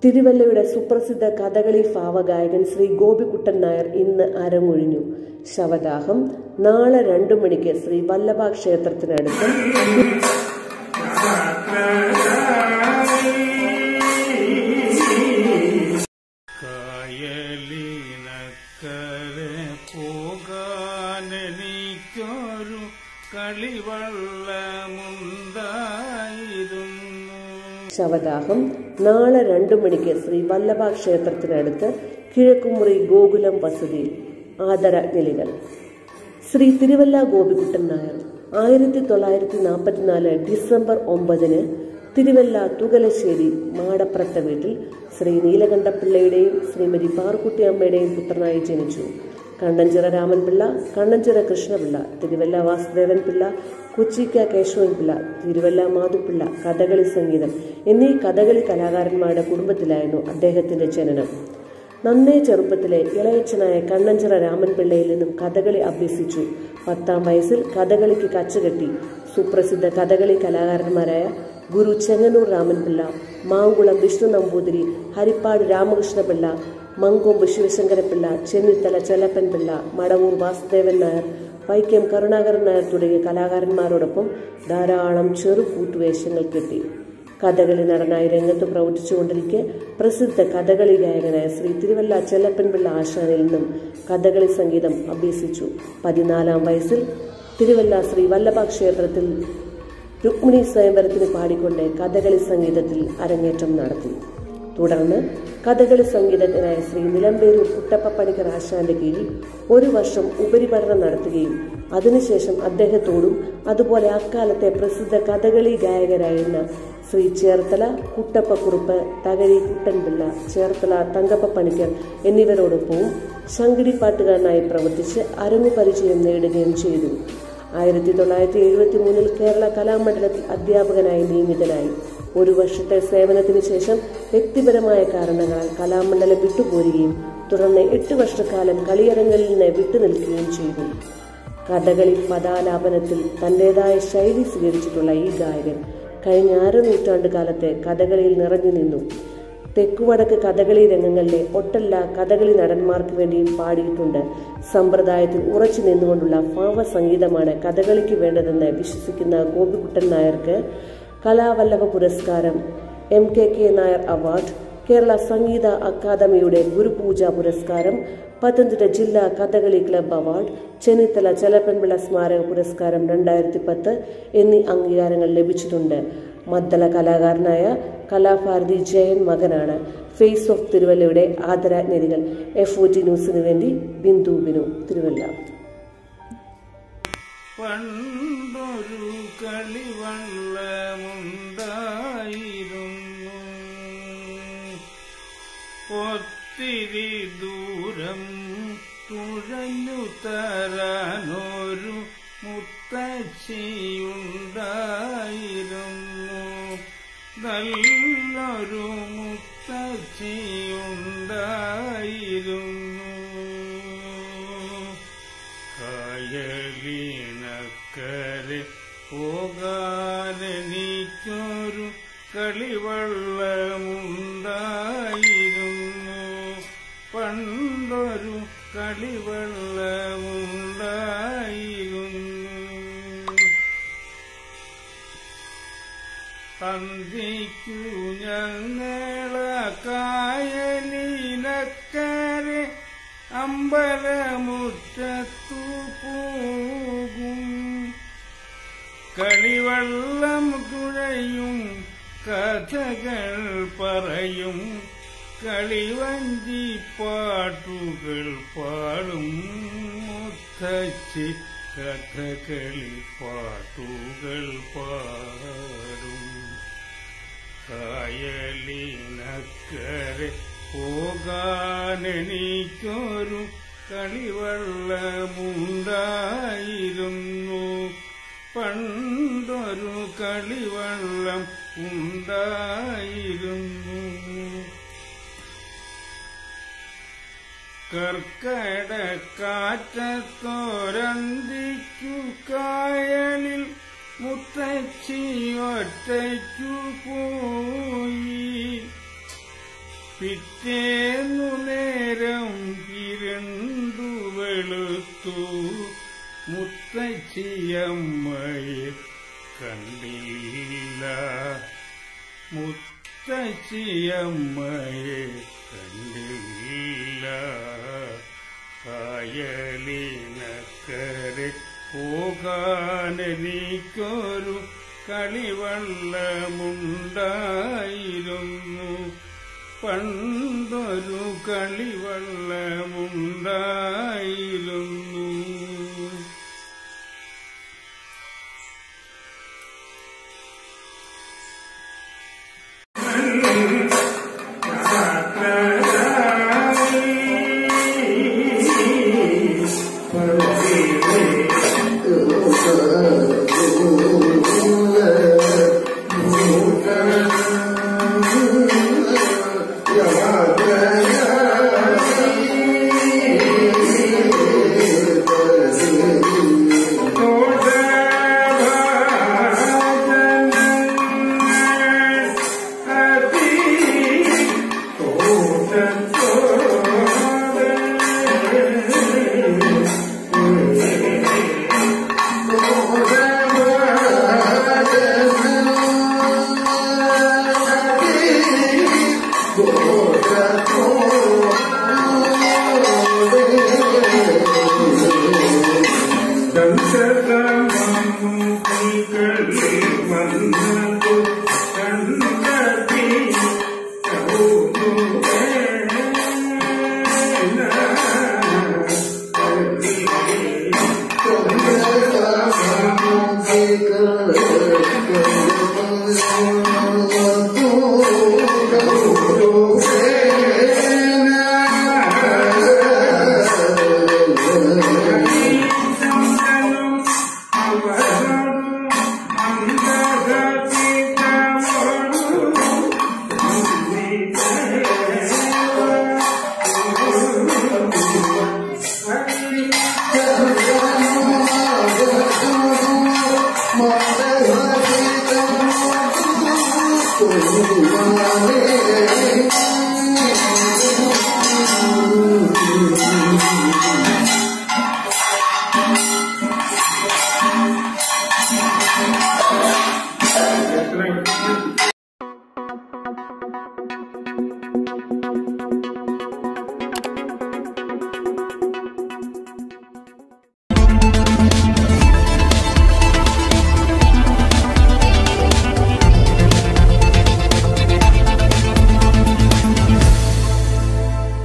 തിരുവല്ലയുടെ സുപ്രസിദ്ധ കഥകളി ഭാവഗായകൻ ശ്രീ ഗോപികുട്ടൻ നായർ ഇന്ന് അരങ്ങൊഴിഞ്ഞു ശവദാഹം നാളെ രണ്ടു മണിക്ക് ശ്രീ വല്ലഭ ക്ഷേത്രത്തിനടുത്ത് കായലിനക്കരെ പോകാനെനിക്കൊരു കളിവള്ളമുണ്ടായിരുന്നു ശവദാഹം നാളെ രണ്ടു മണിക്ക് ശ്രീ വല്ലഭ ക്ഷേത്രത്തിനടുത്ത് കിഴക്കുമുറി ഗോകുലം വസതിയിൽ ആദരാജ്ഞലികൾ ശ്രീ തിരുവല്ല ഗോപികുട്ടൻ നായർ ആയിരത്തി തൊള്ളായിരത്തി നാൽപ്പത്തിനാല് ഡിസംബർ ഒമ്പതിന് തിരുവല്ല തുകലശ്ശേരി മാടപ്രത്ത വീട്ടിൽ ശ്രീ നീലകണ്ഠപിള്ളയുടെയും ശ്രീമതി പാർക്കുട്ടിയമ്മയുടെയും പുത്രനായി ജനിച്ചു കണ്ണഞ്ചിറ രാമൻപിള്ള കണ്ണഞ്ചിറ കൃഷ്ണപിള്ള തിരുവല്ല വാസുദേവൻ പിള്ള കൊച്ചിക്ക കേശവൻ പിള്ള തിരുവല്ല മാധുപിള്ള കഥകളി സംഗീതം എന്നീ കഥകളി കലാകാരന്മാരുടെ കുടുംബത്തിലായിരുന്നു അദ്ദേഹത്തിന്റെ ജനനം നന്നേ ചെറുപ്പത്തിലെ ഇളയച്ചനായ കണ്ണഞ്ചിറ രാമൻപിള്ളയിൽ നിന്നും കഥകളി അഭ്യസിച്ചു പത്താം വയസ്സിൽ കഥകളിക്ക് കച്ചുകെട്ടി സുപ്രസിദ്ധ കഥകളി കലാകാരന്മാരായ ഗുരു ചെങ്ങന്നൂർ രാമൻപിള്ള മാങ്കുളം വിഷ്ണു നമ്പൂതിരി ഹരിപ്പാട് രാമകൃഷ്ണപിള്ള മങ്കൊമ്പ് ശിവശങ്കരപിള്ള ചെന്നിത്തല ചെല്ലപ്പൻ പിള്ള മടവൂർ വാസുദേവൻ നായർ വൈക്കം കരുണാകരൻ നായർ തുടങ്ങിയ കലാകാരന്മാരോടൊപ്പം ധാരാളം ചെറു കൂട്ടുവേഷങ്ങൾ കിട്ടി കഥകളി നടനായി രംഗത്ത് പ്രവർത്തിച്ചുകൊണ്ടിരിക്കെ പ്രസിദ്ധ കഥകളി ഗായകനായ ശ്രീ തിരുവല്ല ചെല്ലപ്പൻപിള്ള ആശാനിൽ നിന്നും കഥകളി സംഗീതം അഭ്യസിച്ചു പതിനാലാം വയസ്സിൽ തിരുവല്ല ശ്രീ വല്ലഭ ക്ഷേത്രത്തിൽ രുക്മിണി സ്വയംവരത്തിന് പാടിക്കൊണ്ട് കഥകളി സംഗീതത്തിൽ അരങ്ങേറ്റം നടത്തി തുടർന്ന് കഥകളി സംഗീതജ്ഞനായ ശ്രീ നിലമ്പേരൂർ കുട്ടപ്പ പണിക്കർ ആശാന്റെ കീഴിൽ ഒരു വർഷം ഉപരിപഠനം നടത്തുകയും അതിനുശേഷം അദ്ദേഹത്തോടും അതുപോലെ അക്കാലത്തെ പ്രസിദ്ധ കഥകളി ഗായകരായിരുന്ന ശ്രീ ചേർത്തല കുട്ടപ്പക്കുറുപ്പ് തകഴി കുട്ടൻപിള്ള ചേർത്തല തങ്കപ്പ പണിക്കർ എന്നിവരോടൊപ്പവും ശങ്കിടിപ്പാട്ടുകാരനായി പ്രവർത്തിച്ച് അരങ്ങു പരിചയം നേടുകയും ചെയ്തു ആയിരത്തി തൊള്ളായിരത്തി എഴുപത്തി മൂന്നിൽ കേരള കലാമണ്ഡലത്തിൽ അധ്യാപകനായി നിയമിതനായി ഒരു വർഷത്തെ സേവനത്തിന് ശേഷം വ്യക്തിപരമായ കാരണങ്ങളാൽ കലാമണ്ഡലം വിട്ടുപോരുകയും തുടർന്ന് എട്ട് വർഷക്കാലം കളിയരങ്ങളിൽ നിന്ന് വിട്ടുനിൽക്കുകയും ചെയ്തു കഥകളി പദാലാപനത്തിൽ തന്റേതായ ശൈലി സ്വീകരിച്ചിട്ടുള്ള ഈ ഗായകൻ കഴിഞ്ഞ അര നൂറ്റാണ്ട് കാലത്തെ കഥകളിയിൽ നിറഞ്ഞു നിന്നു തെക്കുവടക്ക് കഥകളി രംഗങ്ങളിലെ ഒട്ടല്ല കഥകളി നടന്മാർക്ക് വേണ്ടിയും പാടിയിട്ടുണ്ട് സമ്പ്രദായത്തിൽ ഉറച്ചു നിന്നുകൊണ്ടുള്ള ഭാവസംഗീതമാണ് കഥകളിക്ക് വേണ്ടതെന്ന് വിശ്വസിക്കുന്ന ഗോപികുട്ടൻ നായർക്ക് കലാവല്ലഭ പുരസ്കാരം M K K Nair award Kerala സംഗീത അക്കാദമിയുടെ ഗുരുപൂജ പുരസ്കാരം പത്തനംതിട്ട ജില്ലാ കഥകളി ക്ലബ് അവാർഡ് ചെന്നിത്തല ചെലപ്പൻപിള്ള സ്മാരക പുരസ്കാരം രണ്ടായിരത്തി പത്ത് എന്നീ അംഗീകാരങ്ങൾ ലഭിച്ചിട്ടുണ്ട് മദ്ദള കലാകാരനായ കലാഭാരതി ജയൻ മകനാണ് ഫേസ് ഓഫ് തിരുവല്ലയുടെ ആദരാജ്ഞലികൾ എഫ് ഒ ടി ന്യൂസിനു വേണ്ടി ബിന്ദു ബിനു തിരുവല്ല പണ്ടൊരു കളിവള്ളമുണ്ടായിരുന്നു ഒത്തിരി ദൂരം തുഴഞ്ഞു തരാനൊരു മുത്തശ്ശിയുണ്ടായിരുന്നു നല്ലൊരു മുത്തശ്ശിയുണ്ടായിരുന്നു കായലിനക്കരെ പോകാനെനിക്കൊരു കളിവള്ളമുണ്ടായിരുന്നു പണ്ടൊരു കളിവള്ളമുണ്ടായിരുന്നു സന്ധിക്കു ഞങ്ങള കായലിനക്കരെ അമ്പലമുറ്റത്തു പോകും കളിവെള്ളം തുഴയും കഥകൾ പറയും കളിവഞ്ചി പാട്ടുകൾ പാടും മുത്തച്ഛി കഥകളി പാട്ടുകൾ പാടും കായലിനക്കരെ പോകാനെനിക്കൊരു കളിവള്ളമുണ്ടായിരുന്നു പണ്ടൊരു കളിവള്ളം ഉണ്ടായിരുന്നു കർക്കട കാറ്റത്തോരന്തിക്കു കായലിൽ മുത്തച്ഛി ഒറ്റയ്ക്കു പോയി പിറ്റേന്നു നേരം ഇരുണ്ടു വെളുത്തു മുത്തച്ചിയമ്മയെ കണ്ടില്ല മുത്തച്ചിയമ്മയെ കണ്ടില്ല കായലിനക്കരെ പോകാനെനിക്കൊരു കളിവള്ളമുണ്ടായിരുന്നു പണ്ടൊരു കളിവള്ളമുണ്ടായിരുന്നു